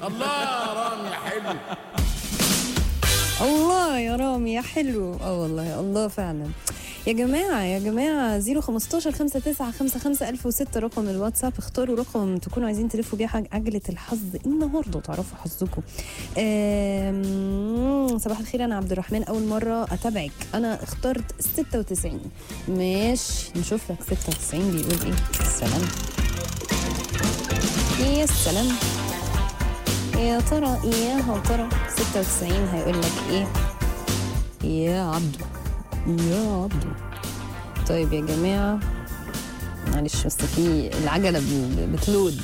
الله يا رامي حلو الله يا رامي يا حلو اه والله الله فعلا يا جماعة يا جماعة 015 59 55 1006 رقم الواتساب اختاروا رقم تكونوا عايزين تلفوا بيه حاج- عجلة الحظ النهاردة تعرفوا حظكم آم، صباح الخير أنا عبد الرحمن أول مرة أتابعك أنا اخترت 96 ماشي نشوف لك 96 بيقول إيه السلام يا سلام يا ترى ايه يا ترى 96 هيقول لك ايه يا عبدو يا عبدو طيب يا جماعة معلش بس في العجلة ب- بتلود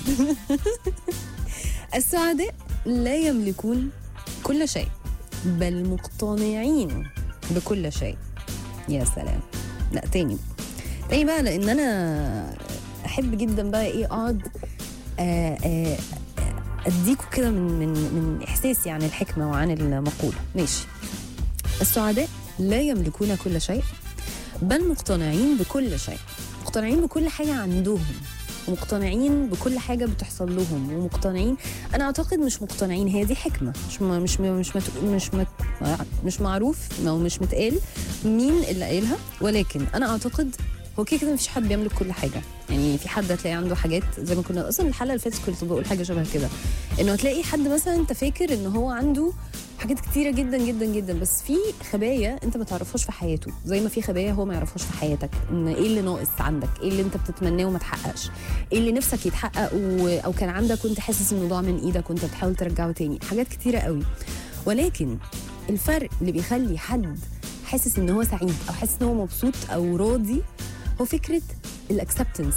السعداء لا يملكون كل شيء بل مقتنعين بكل شيء يا سلام لا تاني تاني بقى لان انا احب جدا بقى ايه اقعد آه، آه، اديكوا كده من من من احساسي عن الحكمه وعن المقوله ماشي السعداء لا يملكون كل شيء بل مقتنعين بكل شيء مقتنعين بكل حاجه عندهم ومقتنعين بكل حاجه بتحصل لهم ومقتنعين انا اعتقد مش مقتنعين هي دي حكمه مش م- مش م- مش مت مش مت مش معروف او مش متقال مين اللي قايلها ولكن انا اعتقد هو كده كده مفيش حد بيملك كل حاجه يعني في حد هتلاقي عنده حاجات زي ما كنا اصلا الحلقه اللي فاتت كنت بقول حاجه شبه كده انه هتلاقي حد مثلا انت فاكر ان هو عنده حاجات كتيره جدا جدا جدا بس في خبايا انت ما تعرفهاش في حياته زي ما في خبايا هو ما يعرفهاش في حياتك ان ايه اللي ناقص عندك ايه اللي انت بتتمناه وما تحققش ايه اللي نفسك يتحقق و... او كان عندك وانت حاسس انه ضاع من ايدك وانت بتحاول ترجعه تاني حاجات كتيره قوي ولكن الفرق اللي بيخلي حد حاسس ان هو سعيد او حاسس ان هو مبسوط او راضي هو فكره الاكسبتنس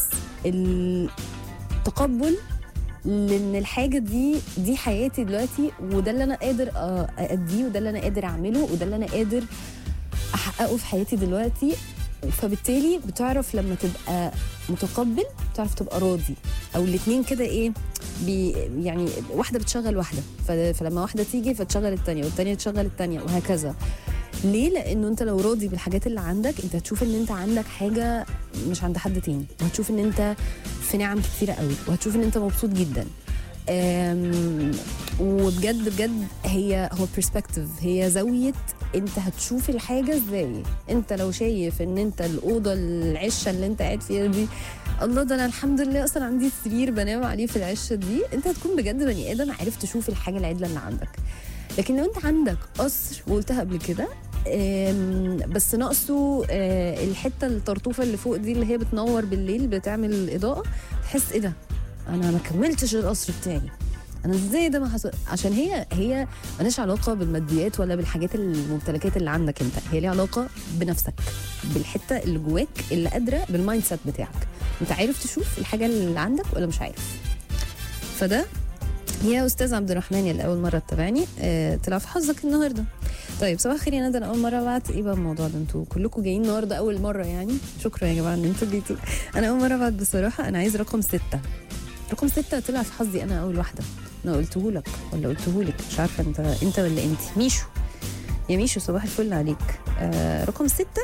التقبل لان الحاجه دي دي حياتي دلوقتي وده اللي انا قادر آه، اديه وده اللي انا قادر اعمله وده اللي انا قادر احققه في حياتي دلوقتي فبالتالي بتعرف لما تبقى متقبل بتعرف تبقى راضي او الاتنين كده ايه بي يعني واحده بتشغل واحده ف- فلما واحده تيجي فتشغل التانيه والتانيه تشغل التانيه وهكذا ليه لانه انت لو راضي بالحاجات اللي عندك انت هتشوف ان انت عندك حاجه مش عند حد تاني وهتشوف ان انت في نعم كتيره قوي وهتشوف ان انت مبسوط جدا أم، وبجد بجد هي هو برسبكتيف هي زاويه انت هتشوف الحاجه ازاي انت لو شايف ان انت الاوضه العشه اللي انت قاعد فيها دي الله ده انا الحمد لله اصلا عندي سرير بنام عليه في العشه دي انت هتكون بجد بني ادم عارف تشوف الحاجه العدله اللي عندك لكن لو انت عندك قصر وقلتها قبل كده أم، بس ناقصه آه، الحته الطرطوفه اللي فوق دي اللي هي بتنور بالليل بتعمل اضاءه تحس ايه ده انا ما كملتش القصر بتاعي انا ازاي ده ما حصل عشان هي هي مالهاش علاقه بالماديات ولا بالحاجات الممتلكات اللي عندك انت هي ليها علاقه بنفسك بالحته اللي جواك اللي قادره بالمايند سيت بتاعك انت عارف تشوف الحاجه اللي عندك ولا مش عارف فده يا استاذ عبد الرحمن اللي اول مره تتابعني آه طلع في حظك النهارده طيب صباح الخير يا ندى انا اول مره ابعت ايه بقى الموضوع ده انتوا كلكم جايين النهارده اول مره يعني شكرا يا جماعه ان انتوا جيتوا انا اول مره ابعت بصراحه انا عايز رقم ستة رقم ستة طلع في حظي انا اول واحده انا قلته لك ولا قلته لك مش عارفه انت انت ولا انت ميشو يا ميشو صباح الفل عليك آه رقم ستة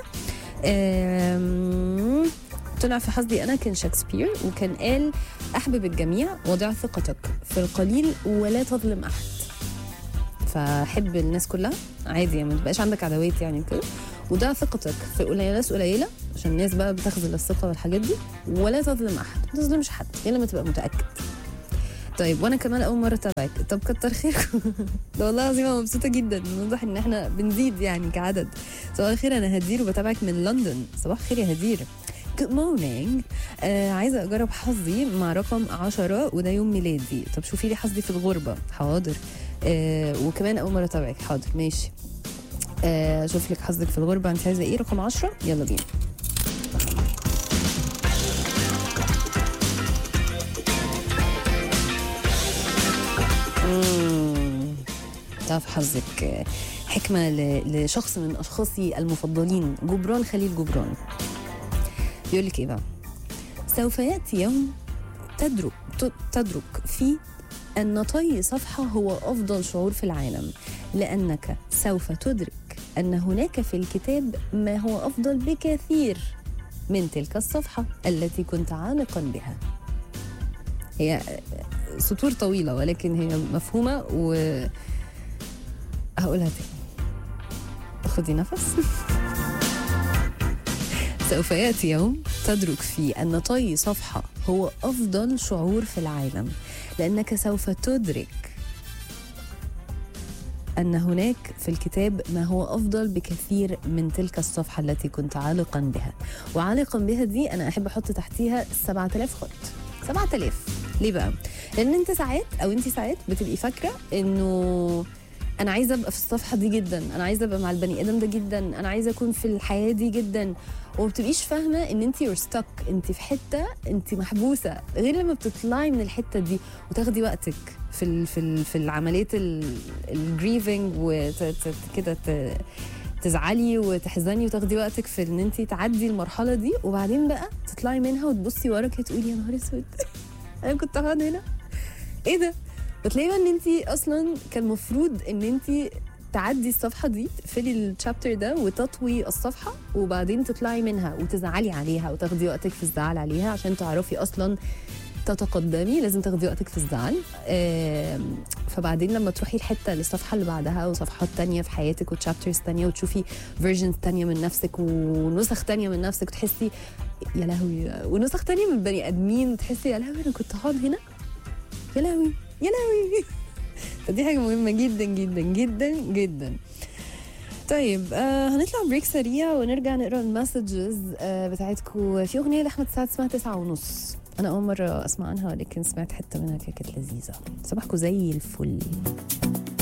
آم، طلع في حظي انا كان شكسبير وكان قال احبب الجميع وضع ثقتك في القليل ولا تظلم احد فحب الناس كلها عادي يعني ما تبقاش عندك عداوات يعني كده وضع ثقتك في قليل ناس قليله عشان الناس بقى بتخذل الثقه والحاجات دي ولا تظلم احد ما تظلمش حد غير لما تبقى متاكد طيب وانا كمان اول مره اتابعك طب كتر خيركم ده والله العظيم انا مبسوطه جدا واضح ان احنا بنزيد يعني كعدد صباح الخير انا هدير وبتابعك من لندن صباح الخير يا هدير جود مورنينج آه عايزه اجرب حظي مع رقم 10 وده يوم ميلادي طب شوفي لي حظي في الغربه حاضر آه وكمان اول مره اتابعك حاضر ماشي آه شوف لك حظك في الغربه انت عايزه ايه رقم 10 يلا بينا مم. تعرف حظك آه، حكمة ل- لشخص من أشخاصي المفضلين جبران خليل جبران يقول لك إيه بقى سوف يأتي يوم تدرك ت- تدرك فيه أن طي صفحة هو أفضل شعور في العالم لأنك سوف تدرك أن هناك في الكتاب ما هو أفضل بكثير من تلك الصفحة التي كنت عانقا بها هي سطور طويله ولكن هي مفهومه و هقولها تاني خدي نفس سوف ياتي يوم تدرك فيه ان طي صفحه هو افضل شعور في العالم لانك سوف تدرك أن هناك في الكتاب ما هو أفضل بكثير من تلك الصفحة التي كنت عالقا بها وعالقا بها دي أنا أحب أحط تحتيها 7000 خط 7000 ليه بقى؟ لأن أنت ساعات أو أنت ساعات بتبقي فاكرة إنه أنا عايزة أبقى في الصفحة دي جدا أنا عايزة أبقى مع البني آدم ده جدا أنا عايزة أكون في الحياة دي جدا وما بتبقيش فاهمة إن أنت يور ستك أنت في حتة أنت محبوسة غير لما بتطلعي من الحتة دي وتاخدي وقتك في ال في ال في العمليه الجريفنج وكده تزعلي وتحزني وتاخدي وقتك في ان انت تعدي المرحله دي وبعدين بقى تطلعي منها وتبصي وراك تقولي يا نهار اسود انا كنت هقعد هنا ايه ده بتلاقي بقى ان انت اصلا كان المفروض ان انت تعدي الصفحه دي تقفلي الشابتر ده وتطوي الصفحه وبعدين تطلعي منها وتزعلي عليها وتاخدي وقتك في الزعل عليها عشان تعرفي اصلا تتقدمي لازم تاخدي وقتك في الزعل آم، فبعدين لما تروحي الحته للصفحه اللي بعدها وصفحات تانية في حياتك وتشابترز تانية وتشوفي فيرجنز تانية من نفسك ونسخ تانية من نفسك وتحسي يا لهوي ونسخ تانية من بني ادمين تحسي يا لهوي انا كنت هقعد هنا يا لهوي يا لهوي فدي حاجه مهمه جدا جدا جدا جدا طيب آه هنطلع بريك سريع ونرجع نقرا المسجز آه بتاعتكم في اغنيه لاحمد سعد اسمها تسعة ونص انا اول مره اسمع عنها ولكن سمعت حته منها كده كانت لذيذه صباحكم زي الفل